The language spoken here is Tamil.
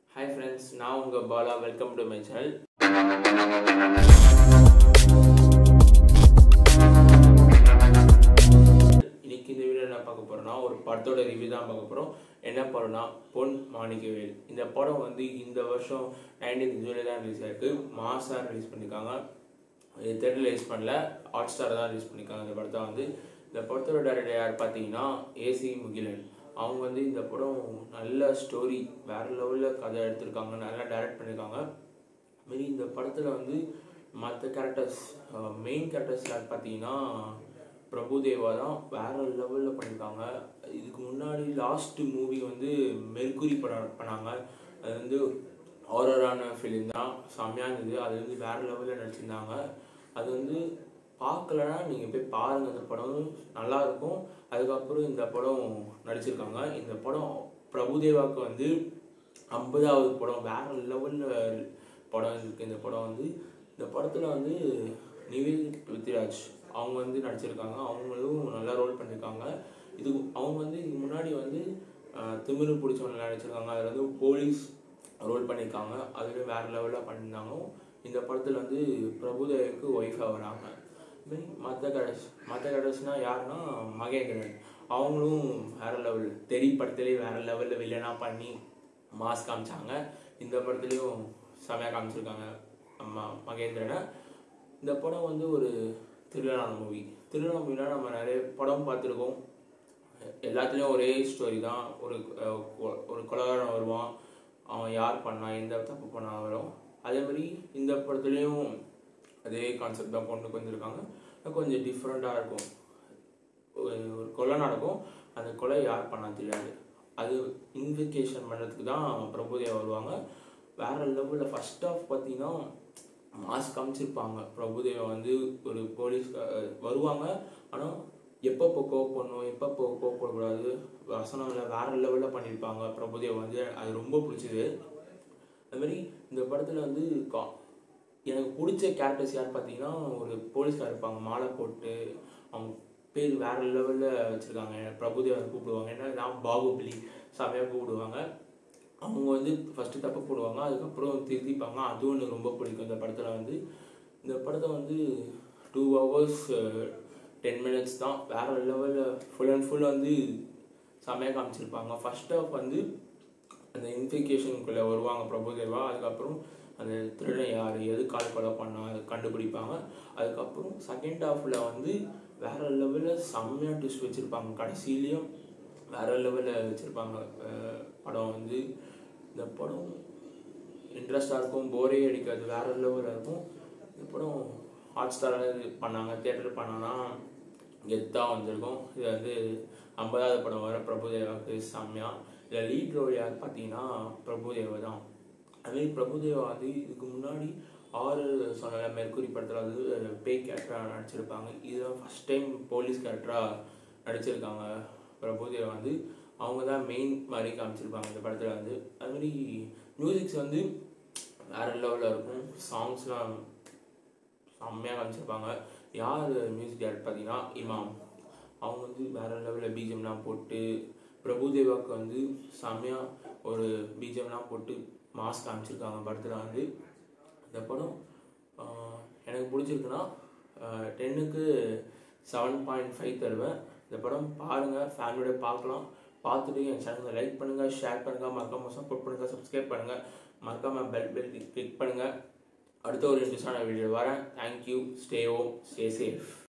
ஹாய் ஃப்ரெண்ட்ஸ் நான் உங்கள் Bala welcome to my channel இன்னைக்கு இந்த வீடியோ என்ன பார்க்க போறோம்னா ஒரு படத்தோட ரிவ்யூ தான் பார்க்க போகிறோம் என்ன படம்னா பொன் மாணிக்கவேல் இந்த படம் வந்து இந்த வருஷம் நைன்டீன் ஜூலை தான் ரிலீஸ் ஆயிருக்கு மாசாக ரிலீஸ் பண்ணியிருக்காங்க இது தேட்டரில் ரிலீஸ் பண்ணல ஹாட் ஸ்டார் தான் ரிலீஸ் பண்ணியிருக்காங்க இந்த படத்தை வந்து இந்த படத்தோட டேரக்டர் யார் பார்த்தீங்கன்னா ஏசி முகிலன் அவங்க வந்து இந்த படம் நல்ல ஸ்டோரி வேற லெவலில் கதை எடுத்திருக்காங்க நல்லா டைரக்ட் பண்ணியிருக்காங்க மாரி இந்த படத்தில் வந்து மற்ற கேரக்டர்ஸ் மெயின் கேரக்டர்ஸ் யார் பார்த்தீங்கன்னா பிரபுதேவா தான் வேற லெவலில் பண்ணியிருக்காங்க இதுக்கு முன்னாடி லாஸ்ட் மூவி வந்து மெர்குரி படம் பண்ணாங்க அது வந்து ஹாரரான ஃபிலிம் தான் செம்மையாக இருந்தது அது வந்து வேற லெவலில் நடிச்சிருந்தாங்க அது வந்து பார்க்கலன்னா நீங்கள் போய் பாருங்கள் அந்த படம் நல்லா இருக்கும் அதுக்கப்புறம் இந்த படம் நடிச்சிருக்காங்க இந்த படம் பிரபுதேவாவுக்கு வந்து ஐம்பதாவது படம் வேற லெவலில் படம் இருக்குது இந்த படம் வந்து இந்த படத்தில் வந்து நிவேல் பிருத்திராஜ் அவங்க வந்து நடிச்சிருக்காங்க அவங்களும் நல்லா ரோல் பண்ணியிருக்காங்க இது அவங்க வந்து இதுக்கு முன்னாடி வந்து ஆஹ், திமிரு பிடிச்சவங்க நடிச்சிருக்காங்க அதில் வந்து போலீஸ் ரோல் பண்ணியிருக்காங்க அதுலேயும் வேறு லெவலில் பண்ணியிருந்தாங்க இந்த படத்தில் வந்து பிரபுதேவுக்கு ஒய்ஃபாக வராங்க மற்ற கடஸ் மற்ற கடஸ்னால் யாருன்னா மகேந்திரன் அவங்களும் வேற லெவல் தெரி படத்துலேயே வேற லெவலில் வில்லனாக பண்ணி மாஸ் காமிச்சாங்க இந்த படத்துலேயும் செமையாக காமிச்சிருக்காங்க அம்மா மகேந்திரனை இந்த படம் வந்து ஒரு திருவிழா மூவி திருவிழா மூவிலாம் நம்ம நிறைய படம் பார்த்துருக்கோம் எல்லாத்துலேயும் ஒரே ஸ்டோரி தான் ஒரு அஹ், கொ- ஒரு கொலகாரன் வருவான் அவன் யார் பண்ணா எந்த தப்பு பண்ணா வரும் அதே மாதிரி இந்த படத்துலேயும் அதே கான்செப்ட் தான் கொண்டு வந்திருக்காங்க அது கொஞ்சம் டிஃப்ரெண்ட்டாக இருக்கும் ஒரு ஒரு கொலை நடக்கும் அந்த கொலை யார் பண்ணா தெரியாது அது இன்வெஸ்டிகேஷன் பண்ணுறதுக்கு தான் பிரபுதேவா வருவாங்க வேற லெவலில் ஃபர்ஸ்ட் ஆஃப் பார்த்தீங்கன்னா மாஸ் காமிச்சிருப்பாங்க பிரபுதேவா வந்து ஒரு போலீஸ் வருவாங்க ஆனால் எப்பப்போ கோவப்படணும் எப்பப்போ கோவப்படக்கூடாது வசனம்ல வேற லெவலில் பண்ணியிருப்பாங்க பிரபுதேவா வந்து அது ரொம்ப பிடிச்சது அது மாதிரி இந்த படத்தில் வந்து கா எனக்கு பிடிச்ச கேரக்டர்ஸ் யார் பார்த்தீங்கன்னா ஒரு போலீஸ்கார் இருப்பாங்க மாலை போட்டு அவங்க பேர் வேற லெவலில் வச்சுருக்காங்க பிரபுதேவா கூப்பிடுவாங்க என்ன நான் பாகுபலி செமையாக கூப்பிடுவாங்க அவங்க வந்து ஃபஸ்ட்டு தப்பு போடுவாங்க அதுக்கப்புறம் திருத்திப்பாங்க அதுவும் எனக்கு ரொம்ப பிடிக்கும் இந்த படத்தில் வந்து இந்த படத்தை வந்து டூ ஹவர்ஸ் டென் மினிட்ஸ் தான் வேற லெவலில் ஃபுல் அண்ட் ஃபுல் வந்து செமையாக காமிச்சிருப்பாங்க ஃபர்ஸ்ட் ஆஃப் வந்து அந்த இன்வெஸ்டிகேஷனுக்குள்ளே வருவாங்க பிரபுதேவா அதுக்கப்புறம் அந்த திருடன் யார் எது கால் கொலை பண்ணா அதை கண்டுபிடிப்பாங்க அதுக்கப்புறம் செகண்ட் ஹாஃபில் வந்து வேற லெவலில் செம்மையாக ட்விஸ்ட் வச்சுருப்பாங்க கடைசியிலையும் வேற லெவலில் வச்சுருப்பாங்க படம் வந்து இந்த படம் இன்ட்ரெஸ்டாக இருக்கும் போரே அடிக்காது வேற லெவலில் இருக்கும் இந்த படம் ஹாட் ஸ்டாரில் பண்ணாங்க தேட்டர் பண்ணாங்கன்னா கெத்தாக வந்திருக்கும் இது வந்து ஐம்பதாவது படம் வர பிரபுதேவாவுக்கு செம்மையா இதில் லீட் ரோல் யார் பார்த்தீங்கன்னா பிரபுதேவா தான் அதுமாரி பிரபுதேவா வந்து இதுக்கு முன்னாடி ஆறு சொன்ன மெர்குரி படத்தில் வந்து பேய் கேரக்டராக நடிச்சிருப்பாங்க இதுதான் ஃபஸ்ட் டைம் போலீஸ் கேரக்டராக நடிச்சிருக்காங்க பிரபுதேவா வந்து அவங்க தான் மெயின் மாதிரி காமிச்சிருப்பாங்க இந்த படத்தில் வந்து அதுமாரி மியூசிக்ஸ் வந்து வேற லெவலில் இருக்கும் சாங்ஸ்லாம் செம்மையாக காமிச்சிருப்பாங்க யார் மியூசிக் டேரக்டர் பார்த்தீங்கன்னா இமாம் அவங்க வந்து வேற லெவலில் பிஜிஎம்லாம் போட்டு பிரபுதேவாவுக்கு வந்து செம்மையாக ஒரு பிஜிஎம்லாம் போட்டு மாஸ் காமிச்சிருக்காங்க படத்தில் வந்து இந்த படம் ஆஹ், எனக்கு பிடிச்சிருக்குன்னா டென்னுக்கு செவன் பாயிண்ட் ஃபைவ் தருவேன் இந்த படம் பாருங்கள் ஃபேமிலியோட பார்க்கலாம் பார்த்துட்டு என் சேனலை லைக் பண்ணுங்கள் ஷேர் பண்ணுங்கள் மறக்காமல் சப்போர்ட் பண்ணுங்கள் சப்ஸ்கிரைப் பண்ணுங்கள் மறக்காமல் பெல் பெல் கிளிக் பண்ணுங்கள் அடுத்த ஒரு இன்ட்ரெஸ்டான வீடியோ வரேன் thank you stay home stay safe